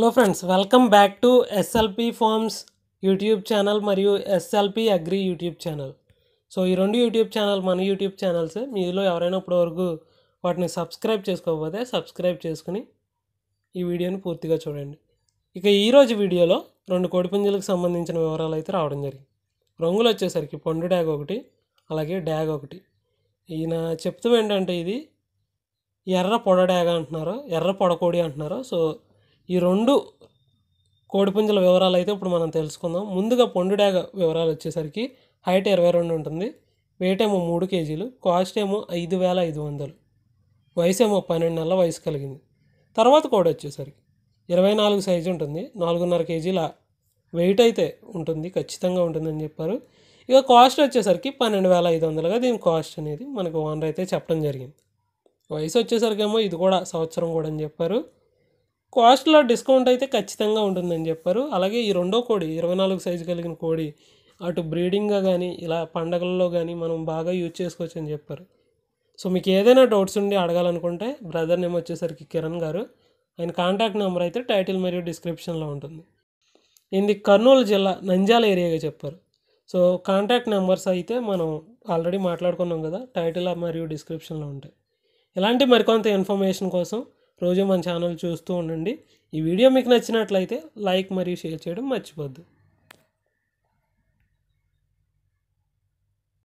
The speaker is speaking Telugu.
hello friends welcome back to SLP Farms YouTube channel మరియు SLP Agri YouTube channel so ఈ రెండు యూట్యూబ్ ఛానల్ మన యూట్యూబ్ ఛానల్స్ మీలో ఎవరైనా ఇప్పటివరకు వాటిని సబ్స్క్రైబ్ చేసుకోకపోతే సబ్స్క్రైబ్ చేసుకుని ఈ వీడియోని పూర్తిగా చూడండి ఇక ఈరోజు వీడియోలో రెండు కోడిపుంజులకు సంబంధించిన వివరాలు అయితే రావడం జరిగింది రంగులు వచ్చేసరికి పండు డ్యాగ్ ఒకటి అలాగే డ్యాగ్ ఒకటి ఈయన చెప్తూ ఏంటంటే ఇది ఎర్ర పొడ డ్యాగ్ అంటున్నారు ఎర్ర పొడకోడి అంటున్నారు సో ఈ రెండు కోడిపుంజల వివరాలు అయితే ఇప్పుడు మనం తెలుసుకుందాం ముందుగా పొండు డ్యాగ వివరాలు వచ్చేసరికి హైట్ ఇరవై రెండు ఉంటుంది వెయిట్ ఏమో మూడు కేజీలు కాస్ట్ ఏమో ఐదు వేల ఐదు వందలు వయసు ఏమో పన్నెండు నెలల వయసు కలిగింది తర్వాత కోడి వచ్చేసరికి ఇరవై నాలుగు సైజు ఉంటుంది నాలుగున్నర కేజీల వెయిట్ అయితే ఉంటుంది ఖచ్చితంగా ఉంటుందని చెప్పారు ఇక కాస్ట్ వచ్చేసరికి పన్నెండు వేల ఐదు వందలుగా దీని కాస్ట్ అనేది మనకు ఓనర్ అయితే చెప్పడం జరిగింది వయసు వచ్చేసరికి ఏమో ఇది కూడా సంవత్సరం కూడా అని చెప్పారు కాస్ట్లో డిస్కౌంట్ అయితే ఖచ్చితంగా ఉంటుందని చెప్పారు అలాగే ఈ రెండో కోడి ఇరవై నాలుగు సైజు కలిగిన కోడి అటు బ్రీడింగ్గా కానీ ఇలా పండగల్లో కానీ మనం బాగా యూజ్ చేసుకోవచ్చు అని చెప్పారు సో మీకు ఏదైనా డౌట్స్ ఉండి అడగాలనుకుంటే బ్రదర్ నేమ్ వచ్చేసరికి కిరణ్ గారు ఆయన కాంటాక్ట్ నెంబర్ అయితే టైటిల్ మరియు డిస్క్రిప్షన్లో ఉంటుంది ఇది కర్నూలు జిల్లా నంద్యాల ఏరియాగా చెప్పారు సో కాంటాక్ట్ నెంబర్స్ అయితే మనం ఆల్రెడీ మాట్లాడుకున్నాం కదా టైటిల్ మరియు డిస్క్రిప్షన్లో ఉంటాయి ఇలాంటి మరికొంత ఇన్ఫర్మేషన్ కోసం రోజు మన ఛానల్ చూస్తూ ఉండండి ఈ వీడియో మీకు నచ్చినట్లయితే లైక్ మరియు షేర్ చేయడం మర్చిపోద్దు